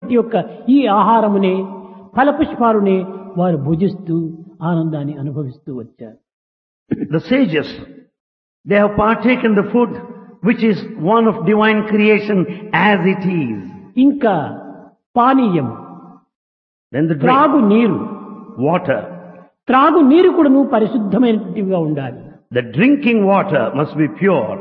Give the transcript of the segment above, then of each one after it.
ఈ యొక్క ఈ ఆహారమునే ఫలపుష్పాలునే వారు భుజిస్తూ ఆనందాన్ని అనుభవిస్తూ వచ్చారు The sages, they have partaken the food which is one of divine creation as it is. ఇంకా పానీయం Then the drink, త్రాగు నీరు water. త్రాగు నీరు కూడాను పరిశుద్ధమైనటువంటివిగా ఉండాలి The drinking water must be pure.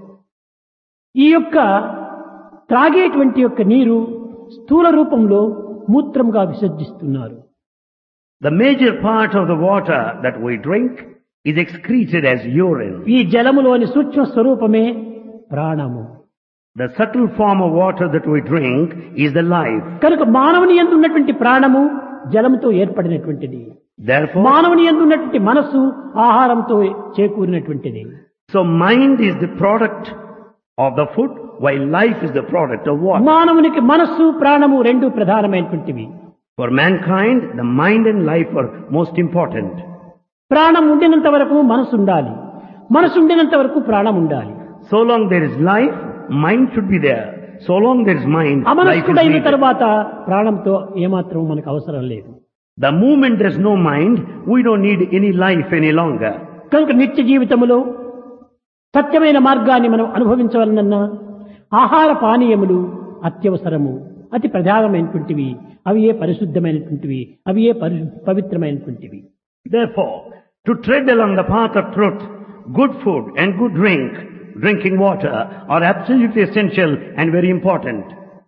ఈ యొక్క త్రాగేటువంటి యొక్క నీరు స్థూల రూపంలో మూత్రంగా విసర్జిస్తున్నారు The major part of the water that we drink is excreted as urine. ఈ జలములోని సూక్ష్మ స్వరూపమే ప్రాణము The subtle form of water that we drink is the life. కనుక మానవుని ఎందు ఉన్నటువంటి ప్రాణము జలముతో ఏర్పడినటువంటిది Therefore, మానవుని ఎందు ఉన్నటువంటి మనస్సు ఆహారంతో చేకూరినటువంటిది so mind is the product of the food while life is the product of water. మానవునికి మనస్సు ప్రాణము రెండు ప్రధానమైనటువంటివి For mankind, the mind and life are most important. ప్రాణం ఉండినంత వరకు మనసు ఉండాలి మనసు ఉండినంత వరకు ప్రాణం ఉండాలి So long there is life, mind should be there. So long there is mind, life is అమనస్కుడైన needed. తర్వాత ప్రాణంతో ఏమాత్రం మనకు అవసరం లేదు The moment there is no mind, we don't need any life any longer. కనుక నిత్య జీవితములో సత్యమైన మార్గాన్ని మనం అనుభవించవలనన్నా ఆహార పానీయములు అత్యవసరము అతి ప్రధానమైనటువంటివి అవి ఏ పరిశుద్ధమైనటువంటివి అవి ఏ పరి పవిత్రమైనటువంటివి Therefore, to tread along the path of truth, good food and good drink, drinking water, are absolutely essential and very important.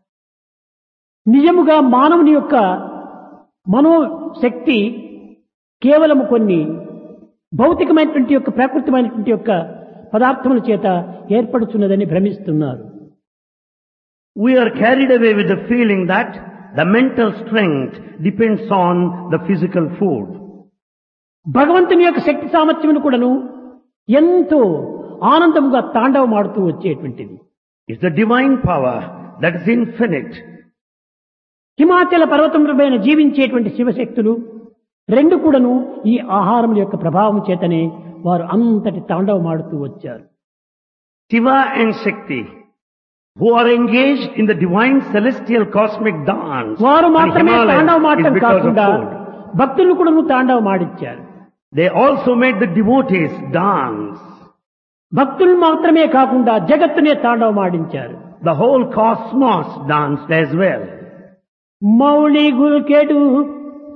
నిజముగా మానవుని యొక్క మనోశక్తి కేవలము కొన్ని భౌతికమైనటువంటి యొక్క ప్రాకృతికమైనటువంటి యొక్క పదార్థముల చేత ఏర్పడుతున్నదని భ్రమిస్తున్నారు We are carried away with the feeling that the mental strength depends on the physical food. భగవంతుని యొక్క శక్తి సామర్థ్యమును కూడాను ఎంతో ఆనందముగా తాండవమాడుతూ వచ్చేటువంటిది It's the divine power that is infinite. హిమాచల పర్వతములపైన జీవించేటువంటి శివశక్తులు రెండు కూడాను ఈ ఆహారముల యొక్క ప్రభావం చేతనే వారు అంతటి తాండవమాడుతూ వచ్చారు Shiva and Shakti, who are engaged in the divine celestial cosmic dance, వారు on మాత్రమే Himalayas తాండవమాడటం is because of కాకుండా food. భక్తులు కూడాను తాండవమాడిచ్చారు They also made the devotees dance. భక్తులు మాత్రమే కాకుండా జగత్తునే తాండవమాడించారు The whole cosmos danced as well. Mouli గుల్కెడు